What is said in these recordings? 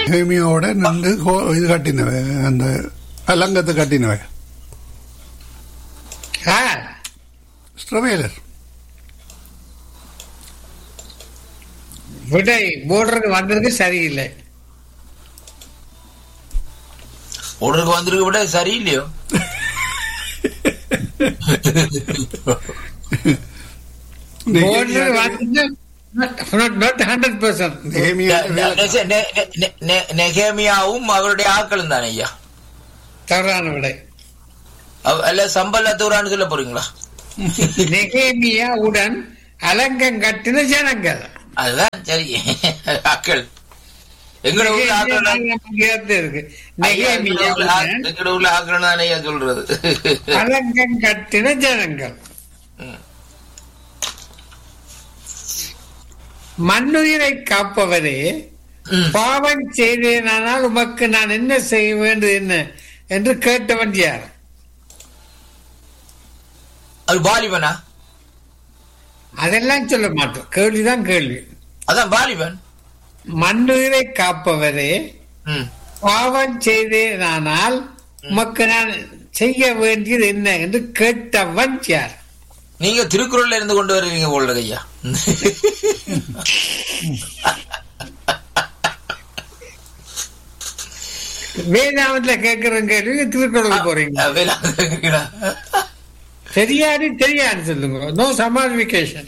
நெஹேமியாவோட நின்று கோ- இது கட்டினவ அந்த அலங்கத்தை கட்டினவ யார் ஸ்ட்ரவேலர் விடை போர்டருக்கு வந்திருக்கு சரியில்லை உடனுக்கு வந்திருக்க விட சரியில்லையோ போர்டர் வந்து நாட் ஹண்ட்ரட் பர்சன்ட் நெஹேமியா நெ- நெ- நெ- நெ- நெ- நெகேமியாவும் அவருடைய ஆட்களும் தானே ஐயா தவறான விடை அவ- அல்ல சம்பல்லத்தூரான்னு சொல்ல போறீங்களா நெகேமியா உடன் அலங்கம் கட்டின ஜனங்கள் அதுதான் சரி ஆட்கள் எங்கட ஊர்ல ஆட்கள் தான். நெகேமியா இருக்கு ஐயா, எங்கட நெகேமியா ஊர்ல ஆ- உடன் எங்கட ஊர்ல ஆட்கள் தானே ஐயா சொல்றது அலங்கம் கட்டின ஜனங்கள் ம். மண்ணுயிரை காப்பவரே ம். பாவம் செய்தேனானால் உமக்கு நான் என்ன செய்ய வேண்டும் என்ன என்று கேட்டவன் யார் அது பாலிபனா அதெல்லாம் சொல்ல மாட்டோம் கேள்விதான் கேள்வி அதான் பாலிபன் மண்ணுயிரை காப்பவரே ம். பாவம் செய்தேனானால் உமக்கு நான் செய்ய வேண்டியது என்ன என்று கேட்டவன் யார் நீங்க திருக்குறள்ல இருந்து கொண்டு வருவீங்க போல இருக்கு ஐயா வேதாமத்துல கேட்கிற கேள்வி திருக்குறளுக்கு போறீங்க வேளாங்கண்ணா. தெரியாது தெரியாது சொல்லுங்க நோ சமாளிபிகேஷன்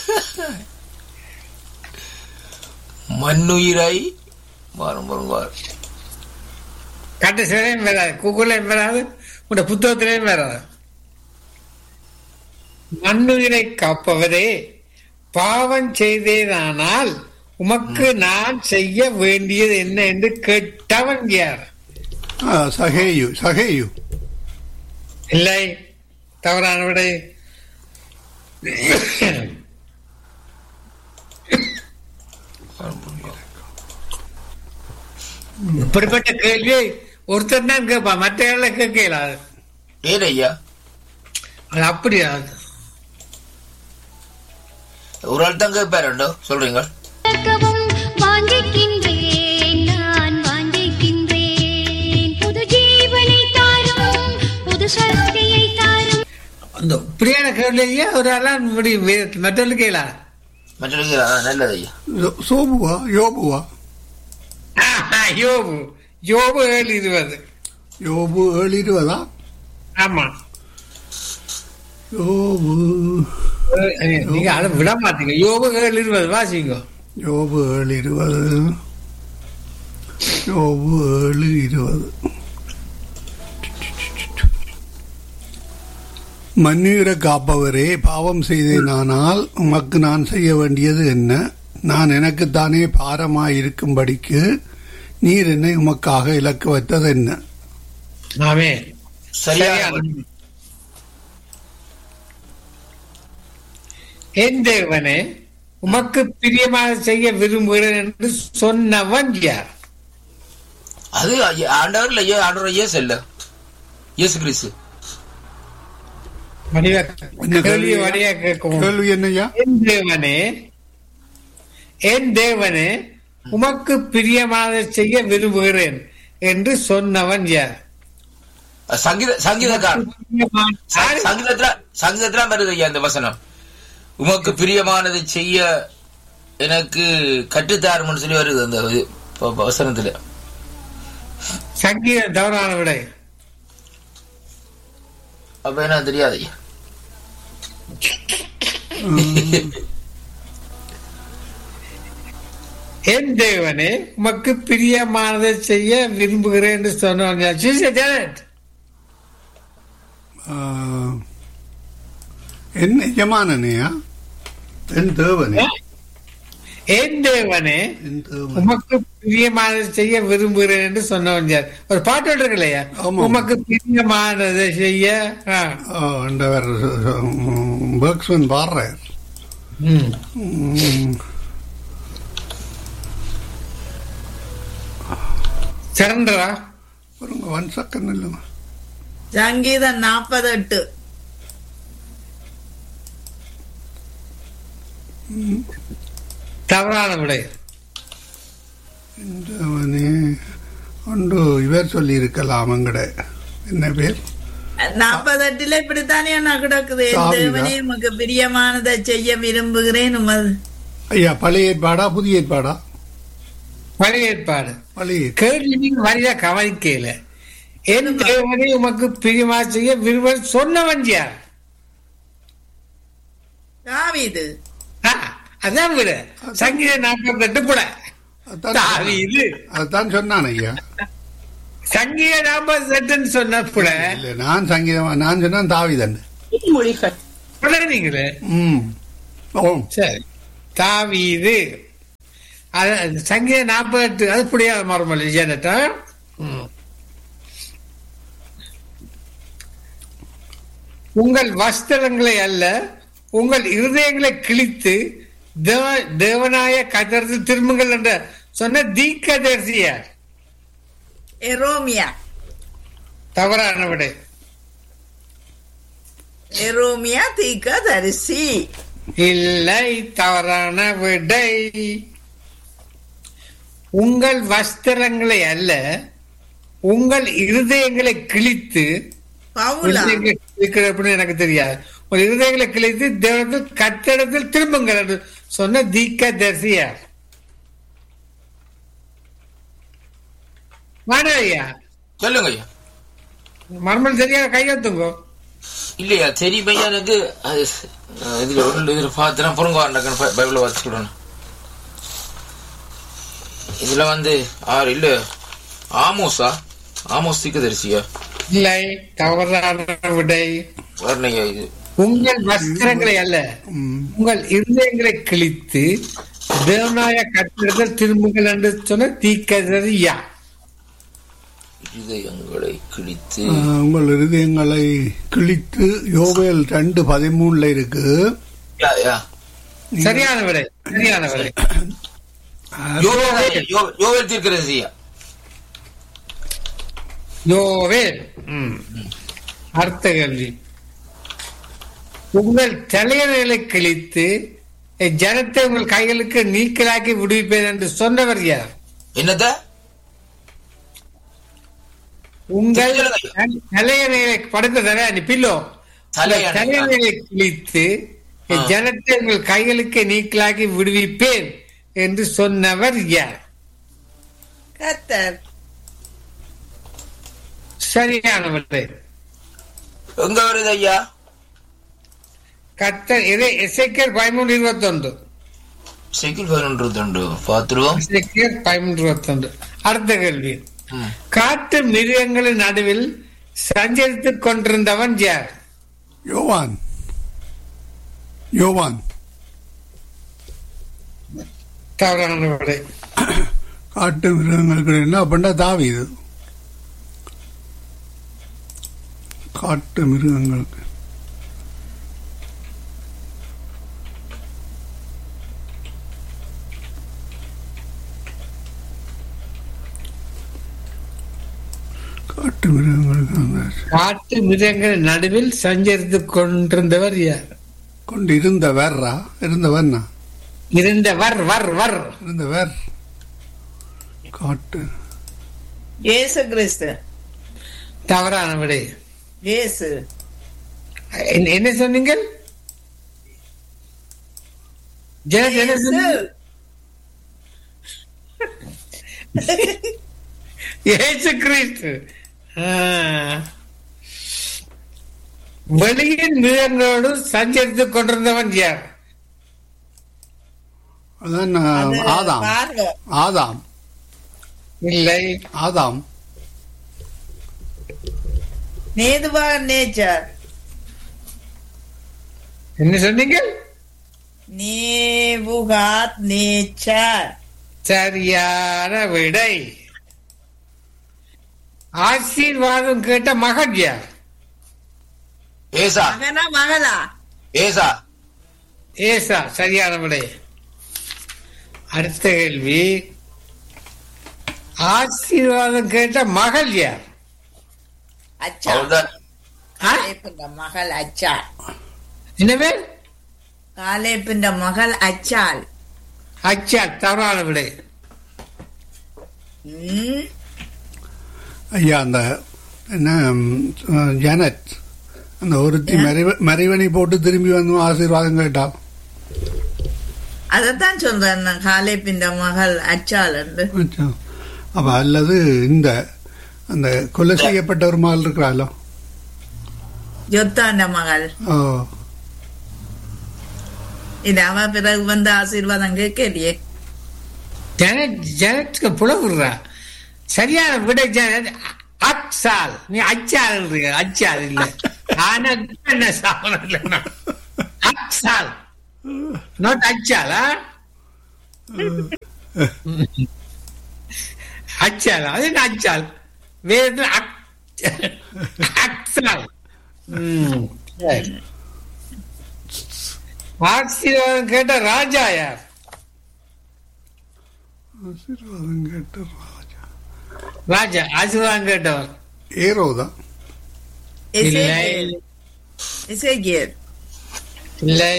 மண்ணுயிரை வரும் வரும் வரும் கட்டசிலையும் வராது கூகுளையும் வராது உங்க புத்தகத்திலையும் வராது மண்ணுயிரை காப்பவரே பாவம் செய்தேனானால் உமக்கு நான் செய்ய வேண்டியது என்ன என்று கேட்டவன் யார் ஆ, சகேயு சகேயு இல்லை தவறான விடை இப்படிப்பட்ட கேள்வியை ஒருத்தர் தான் கேட்பான் மற்ற கேட்கலாது ஏன் ஐயா அது அப்படியா ஒரு ஆள் தான் கேட்பாருண்டோ சொல்றீங்க கேட்கவும் வாஞ்சிக்கின்றேன் நான் வாஞ்சிக்கின்றேன் புது ஜீவனை தாரும் புது சக்தியை தாரும் அந்த இப்படியான கேள்வியே ஒரு ஆளாம் இப்படி மற்றவர்கள் கேளாது மற்றவங்க ஆ, நல்லது ஐயா சோ- சோபுவா யோபுவா யோபு யோபு ஏழு இருபது யோபு ஏழு இருபதா ஆமா யோபு ஏ, நீங்க அதை விட மாட்டீங்க யோபு ஏழு இருபது வாசிங்க யோபு ஏழு இருபது யோபு ஏழு இருபது மண்ணீரை காப்பவரே பாவம் செய்தேனானால் உமக்கு நான் செய்ய வேண்டியது என்ன நான் எனக்குத்தானே பாரமாயிருக்கும்படிக்கு நீர் என்னை உமக்காக இலக்கு வைத்தது என்ன ஆமே சரியான என் தேவனே உமக்கு பிரியமாக செய்ய விரும்புகிறேன் என்று சொன்னவன் யார் அது ஐயா, ஆண்டவர் இல்ல ஐயா ஆண்டவர் ஐயா செல்ல இயேசு கிறிஸ்து வடிவா என்ன கேள்வி கேள்வி? வடியா கேட்கும் கேள்வி என்னய்யா என் தேவனே என் தேவனே உமக்கு பிரியமாக செய்ய விரும்புகிறேன் என்று சொன்னவன் யார் சங்கீத சங்கீதக்காரன் பிரியமான- ச- சங்கீதத்துல சங்கீதத்துல வருது ஐயா இந்த வசனம் உமக்கு பிரியமானதை செய்ய எனக்கு கற்றுத்தாருன்னு சொல்லி வருது அந்த இது, ப- ப- வசனத்துல சங்கீத தவறான விடை அப்ப என்ன தெரியாது ஐயா என் தேவனே உமக்கு பிரியமானதை செய்ய விரும்புகிறேன் என்று சொன்னவன் யார்? She said that. ஆ, என் எஜமானனையா என் தேவனே என் தேவனே என் தேவன் உமக்கு பிரியமானதை செய்ய விரும்புகிறேன் என்று சொன்னவன் யார் ஒரு பாட்டு ஒன்று இருக்கு இல்லையா ஆமா. உமக்கு பிரியமானதை செய்ய ஆ. ஆண்டவர் பேர்க்ஸ்மன் பாடுறார் ம். ம், சரண்டரா பாருங்க ஒன் செகண்ட் இல்லைங்க சங்கீதம் நாற்பது எட்டு தவறான விடை தேவனே ஒன்று இவர் சொல்லி இருக்கலாம் எங்கட என்ன பேர் நாற்பத்தெட்டுல இப்படித்தானே நான் கிடக்குது என் சாமிதான். தேவனே உமக்கு பிரியமானதை செய்ய விரும்புகிறேன் உமது ஐயா பழைய ஏற்பாடா புதிய ஏற்பாடா பழைய ஏற்பாடு பழைய ஏற்பாடு. கேள்வி நீங்க வரியா கவனிக்கல என் தேவனை உமக்கு பிரியமா செய்ய விரும்ப சொன்னவன் யார் தாவீது ஆ, அதான் விட சங்கீத நாற்பத்தெட்டு கூட அதான் தாவீது அதான் சொன்னான் ஐயா சங்கீத நாற்பத்தெட்டுன்னு சொன்ன கூட இல்ல நான் சங்கீதமா நான் சொன்னேன் தாவிதன் மொழிகள் நீங்களே ம் ஓ சரி தாவீது அது அது சங்கீத நாற்பத்தெட்டு அது புரியாத மரமல்ல ஜனட்டா உங்கள் வஸ்திரங்களை அல்ல உங்கள் இருதயங்களை கிழித்து தேவ- தேவனாய கதர்ந்து திரும்புங்கள் என்ற சொன்ன தீக்கதரிசியார் எரோமியா தவறான விடை எரோமியா தீக்க தரிசி இல்லை தவறான விடை உங்கள் வஸ்திரங்களை அல்ல உங்கள் இருதயங்களை கிழித்து பவுலா இருதயங்களை கிழிக்கிற அப்படின்னு எனக்கு தெரியாது உங்கள் இருதயங்களை கிழித்து தேவனத்தில் கத்திடத்தில் திரும்புங்கள் என்று சொன்ன தீக்க தரிசியார் மாணவியா சொல்லுங்க ஐயா மர்மல் சரியாக கையெழுத்துங்க இல்லையா தெரியும் ஐயா எனக்கு அது அஹ், இதுல ஒரு இதுல பாத்துறேன் பொருங்க வாண்டக்கணும் பைபிள வாசிச்சுடணும் இதுல வந்து ஆறு இல்ல ஆமோஸா ஆமோஸ் தீர்க்கதரிசியா இல்லை தவறான விடை வரணையா இது உங்கள் வஸ்திரங்களை அல்ல ம். உங்கள் இருதயங்களை கிழித்து தேவனாய கட்டிடத்தில் திரும்புங்கள் என்று சொன்ன தீக்கதர் யா இருதயங்களை கிழித்து ஆ, உங்கள் இருதயங்களை கிழித்து யோவேல் ரெண்டு பதிமூணுல இருக்கு யா, யா. சரியான விடை சரியான விடை யோவேல் யோ- யோவேல் தீர்க்கதரிசியா யோவேல் ம். அடுத்த கேள்வி உங்கள் தலையணைகளை கிழித்து ஜனத்தை உங்கள் கைகளுக்கு நீக்கலாக்கி விடுவிப்பேன் என்று சொன்னவர் யார் என்னத்த உங்கள் சொல்லுங்க. தலையணைகளை படுத்த தர நீ பில்லோ தலையணை. தலையணைகளை கிழித்து ஆ. ஜனத்தை உங்கள் கைகளுக்கு நீக்கலாக்கி விடுவிப்பேன் என்று சொன்னவர் யார் கத்தர் சரியான விடை எங்க வருது ஐயா கத்தர் இதை எசைக்கர் பதிமூன்று இருபத்தொன்று சைக்கிள் பதினொன்று தொண்டு பாத்துருவோம் எசேக்கியேல் பதிமூன்று இருபத்தொன்று அடுத்த கேள்வி ம். காட்டு மிருகங்களின் நடுவில் சஞ்சரித்துக் கொண்டிருந்தவன் யார் யோவான் யோவான் தவறான விடை காட்டு மிருகங்களுக்கு என்ன பண்ண தாவீது காட்டு மிருகங்களுக்கு காட்டு மிருகங்களுக்கு அங்க காட்டு மிருகங்களின் நடுவில் சஞ்சரித்துக் கொண்டிருந்தவர் யார் கொண்டு இருந்தவர்ரா இருந்தவர்னா இருந்தவர் வர் வர் இருந்தவர் காட்டு இயேசு கிறிஸ்து தவறான விடை இயேசு என்ன- என்ன சொன்னீங்க ஜெயந்த் என்ன இயேசு சொன்னீங்க? இயேசு கிறிஸ்து ஆ. வெளியின் மிருகங்களோடு சஞ்சரித்துக் கொண்டிருந்தவன் யார் அதான் அது ஆதாம் பார்வை. ஆதாம் இல்லை ஆதாம் நேதுவாக நேச்சர் என்ன சொன்னீங்க நேவுகாத் நேச்சர் சரியான விடை ஆசீர்வாதம் கேட்ட மகன் யார் ஏசா மகனா மகளா ஏசா ஏசா சரியான விடை அடுத்த கேள்வி ஆசீர்வாதம் கேட்ட மகள் யார் அச்சா அவள்தான் ஆ? காலேப்பின்ற மகள் அச்சாள் என்ன பேர் காலேப்பின்ற மகள் அச்சாள் அச்சா தவறான விடை ம், ஐயா அந்த என்ன ம், ஜானட் அந்த ஒருத்தி மறைவ- மறைவனை போட்டு திரும்பி வந்து ஆசீர்வாதம் கேட்டாள் அதைத்தான் சொல்றேன் நான் காலை பிந்த மகள் அச்சாள் அச்சா. அப்ப அல்லது இந்த அந்த கொலை செய்யப்பட்ட ஒரு மகள் இருக்கிறாளோ ஜொத்தாண்ட மகள் ஓ இது அவ பிறகு வந்து ஆசீர்வாதம் கேட்கலையே ஜனட் ஜனத்துக்கு புலவுறா சரியான விட ஜனட் அக்சால் நீ அச்சால் இருக்க அச்சால் இல்ல ஆனா என்ன சாப்பிட இல்ல அக்சால் நாட் அச்சாலா அச்சால் அது என்ன அச்சால் வேறு அக்சால் ம், சரி. ஆசீர்வாதம் கேட்ட ராஜா யார் ஆசீர்வாதம் கேட்ட ராஜா ராஜா ஆசீர்வாதம் கேட்டவர் ஏரோதான் இல்லை இசைக்கியர் இல்லை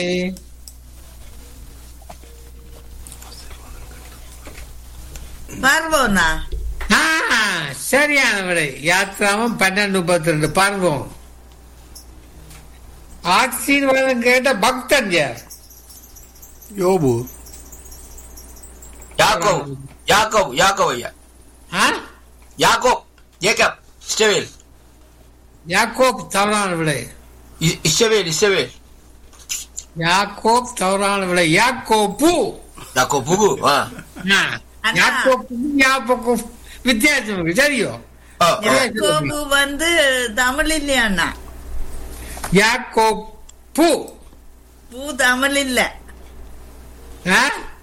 பார்வோனா ஆ, சரியான விடை யாத்ராமம் பன்னெண்டு முப்பத்தி ரெண்டு பார்வோம் ஆசீர்வாதம் கேட்ட பக்தன் யார் யோபு யாக்கோவ் யாக்கோவ் யாக்கோவ் ஐயா ஆ? யாக்கோப் ஏக்கப் இஸ்டவேல் யாக்கோப் தவறான விடை இ- இஸ்டவேல் இஸ்டவேல் யாக்கோப் தவறான விடை யாக்கோப்பு யாக்கோப் புகு ஆ ஆ, யாக்கோப்பு யாக்கோப்பு வித்தியாசம் இருக்கு சரியோ ஆ, ஆ. யாக்கோபு வந்து தமிழ் இல்லையாண்ணா யாக்கோப்பு பூ தமிழ் இல்ல ஆ?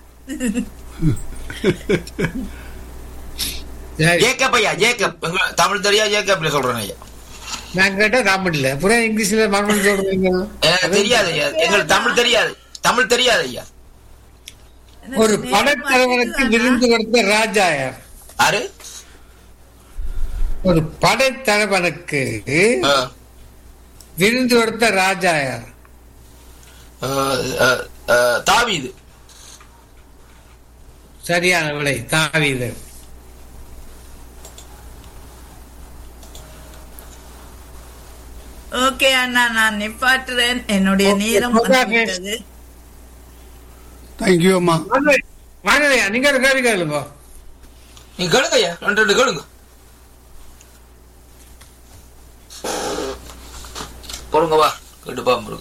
சரி ஜேக்கப் ஐயா ஜேக்கப் எங்க- தமிழ் தெரியா ஜேக்கப்ல சொல்றேன் ஐயா நான் கேட்டா தமிழ் இல்ல புற இங்கிலீஷ்ல மறுபடியும் சொல்றீங்க எனக்கு தெரியாது ஐயா எங்களுக்கு தமிழ் தெரியாது தமிழ் தெரியாது ஐயா ஒரு படைத்தலைவனுக்கு விருந்து கொடுத்த ராஜா யார் யாரு ஒரு படைத்தலைவனுக்கு ஆ, விருந்து கொடுத்த ராஜா யார் ஆ, ஆ, ஆ, தாவீது சரியான விடை தாவீது ஓகே அண்ணா நான் நிப்பாட்டுறேன் என்னுடைய Okay, நேரம் okay. வந்துவிட்டது. தேங்க்யூ அம்மா வாங்கலையா நீங்க ஒரு கேள்வி கேளுங்க நீங்க கேளுங்க ஐயா ரெண்டு ரெண்டு கேளுங்க பொறுங்க வா கேட்டு பாம்புருங்க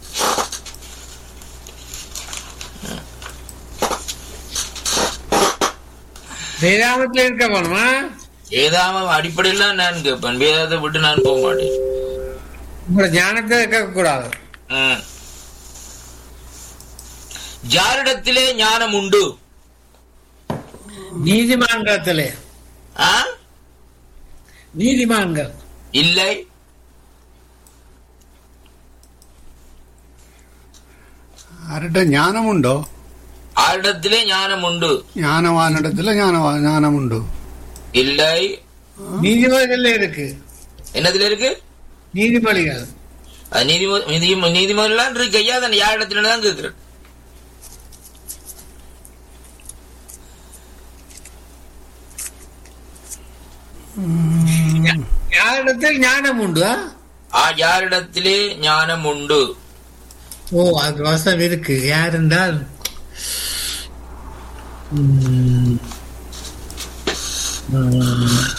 வேதாமத்துல இருக்க போனோமா ஏதாம அடிப்படையில நான் கேட்பேன் வேதத்தை விட்டு நான் போக மாட்டேன் உங்களோட ஞானத்தை கேட்க கூடாது ம். யாரிடத்திலே ஞானம் உண்டு நீதிமான்களத்திலே ஆ? நீதிமான்கள் இல்லை ആരുടെ ജ്ഞാനമുണ്ടോ ஆரிடத்திலே ஞானம் உண்டு ജ്ഞാനവാനിടത്തില് ജ്ഞാനവാ ജ്ഞാനമുണ്ടോ இல்லை நீதிமொழிகள்ல இருக்கு என்னதுல இருக்கு நீதிமொழிகள் அது நீதிமொழி நீதி- நீதிமொழிலாம் இருக்கு ஐயா அதை யாரிடத்துல தான் கேட்கிறேன் யாரிடத்தில் ஞானம் உண்டு ஆ? ஆ யாரிடத்திலே ஞானம் உண்டு ஓ அது வசம் இருக்கு யார் என்றால் ம், ம்,